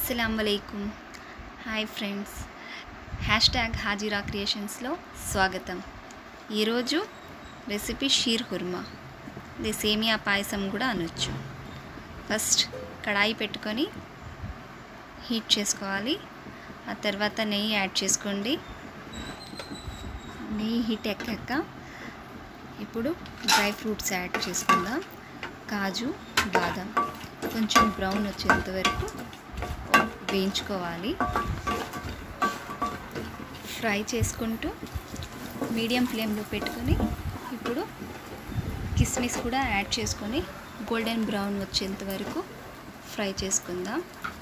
అస్సలం వలైకుం hi friends hashtag Hajira క్రియేషన్స్లో స్వాగతం ఈరోజు రెసిపీ షీర్ హుర్మా ఇది సేమియా పాయసం కూడా అనొచ్చు ఫస్ట్ కడాయి పెట్టుకొని హీట్ చేసుకోవాలి ఆ తర్వాత నెయ్యి యాడ్ చేసుకోండి నెయ్యి హీట్ ఎక్కాక ఇప్పుడు డ్రై ఫ్రూట్స్ యాడ్ చేసుకుందాం కాజు బాదం కొంచెం బ్రౌన్ వచ్చేంత వరకు వేయించుకోవాలి ఫ్రై చేసుకుంటూ మీడియం ఫ్లేమ్లో పెట్టుకొని ఇప్పుడు కిస్మిస్ కూడా యాడ్ చేసుకొని గోల్డెన్ బ్రౌన్ వచ్చేంత వరకు ఫ్రై చేసుకుందాం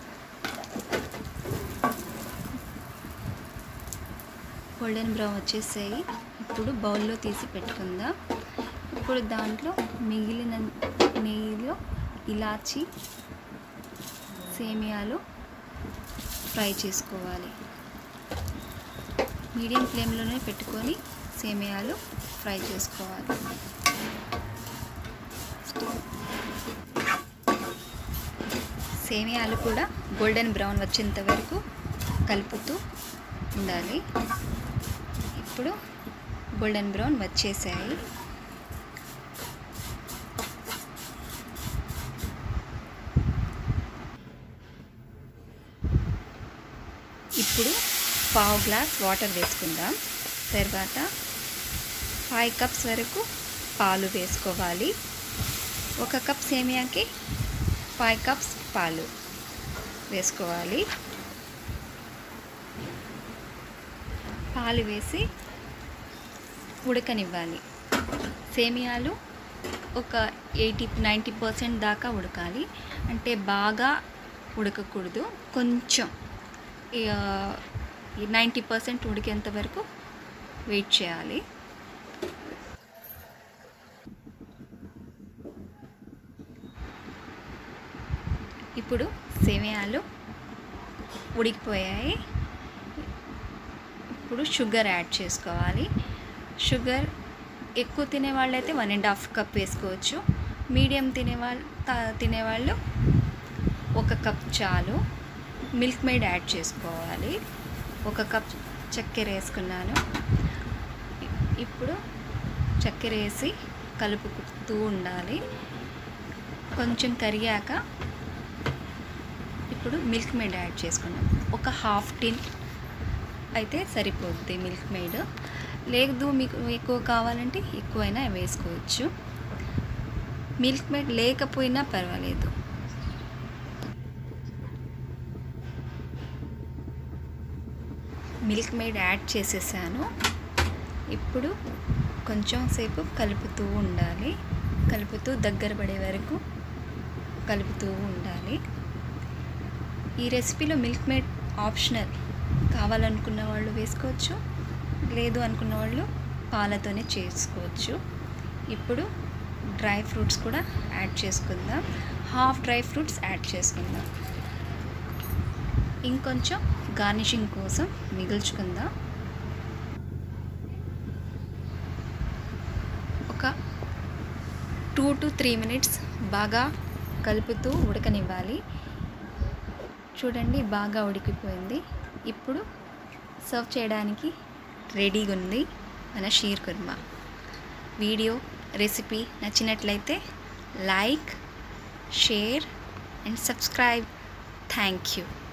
గోల్డెన్ బ్రౌన్ వచ్చేసాయి ఇప్పుడు బౌల్లో తీసి పెట్టుకుందాం ఇప్పుడు దాంట్లో మిగిలిన నెయ్యిలో ఇలాచి సేమియాలు ఫ్రై చేసుకోవాలి మీడియం ఫ్లేమ్లోనే పెట్టుకొని సేమియాలు ఫ్రై చేసుకోవాలి సేమియాలు కూడా గోల్డెన్ బ్రౌన్ వచ్చేంత వరకు కలుపుతూ ఉండాలి ఇప్పుడు గోల్డెన్ బ్రౌన్ వచ్చేసాయి ఇప్పుడు పావు గ్లాస్ వాటర్ వేసుకుందాం తర్వాత ఫైవ్ కప్స్ వరకు పాలు వేసుకోవాలి ఒక కప్ సేమియాకి ఫైవ్ కప్స్ పాలు వేసుకోవాలి పాలు వేసి ఉడకనివ్వాలి సేమియాలు ఒక ఎయిటీ నైంటీ పర్సెంట్ దాకా ఉడకాలి అంటే బాగా ఉడకకూడదు కొంచెం నైంటీ పర్సెంట్ ఉడికేంత వరకు వెయిట్ చేయాలి ఇప్పుడు సేమియాలు ఉడికిపోయాయి ఇప్పుడు షుగర్ యాడ్ చేసుకోవాలి షుగర్ ఎక్కువ తినేవాళ్ళైతే వన్ అండ్ హాఫ్ కప్ వేసుకోవచ్చు మీడియం తినేవాళ్ళు తినేవాళ్ళు ఒక కప్ చాలు మిల్క్ మేడ్ యాడ్ చేసుకోవాలి ఒక కప్ చక్కెర వేసుకున్నాను ఇప్పుడు చక్కెర వేసి కలుపుతూ ఉండాలి కొంచెం కరిగాక ఇప్పుడు మిల్క్ మేడ్ యాడ్ చేసుకున్నాం ఒక హాఫ్ టిన్ అయితే సరిపోద్ది మిల్క్ మేడ్ లేదు మీకు ఎక్కువ కావాలంటే ఎక్కువైనా వేసుకోవచ్చు మిల్క్ మేడ్ లేకపోయినా పర్వాలేదు మిల్క్ మేడ్ యాడ్ చేసేసాను ఇప్పుడు కొంచెం సేపు కలుపుతూ ఉండాలి కలుపుతూ దగ్గర పడే వరకు కలుపుతూ ఉండాలి ఈ రెసిపీలో మిల్క్ మేడ్ ఆప్షనల్ కావాలనుకున్న వాళ్ళు వేసుకోవచ్చు లేదు అనుకున్న వాళ్ళు పాలతోనే చేసుకోవచ్చు ఇప్పుడు డ్రై ఫ్రూట్స్ కూడా యాడ్ చేసుకుందాం హాఫ్ డ్రై ఫ్రూట్స్ యాడ్ చేసుకుందాం ఇంకొంచెం గార్నిషింగ్ కోసం మిగుల్చుకుందాం ఒక టూ టు త్రీ మినిట్స్ బాగా కలుపుతూ ఉడకనివ్వాలి చూడండి బాగా ఉడికిపోయింది ఇప్పుడు సర్వ్ చేయడానికి రెడీగా ఉంది మన షీర్ కుర్మా వీడియో రెసిపీ నచ్చినట్లయితే like share and subscribe thank you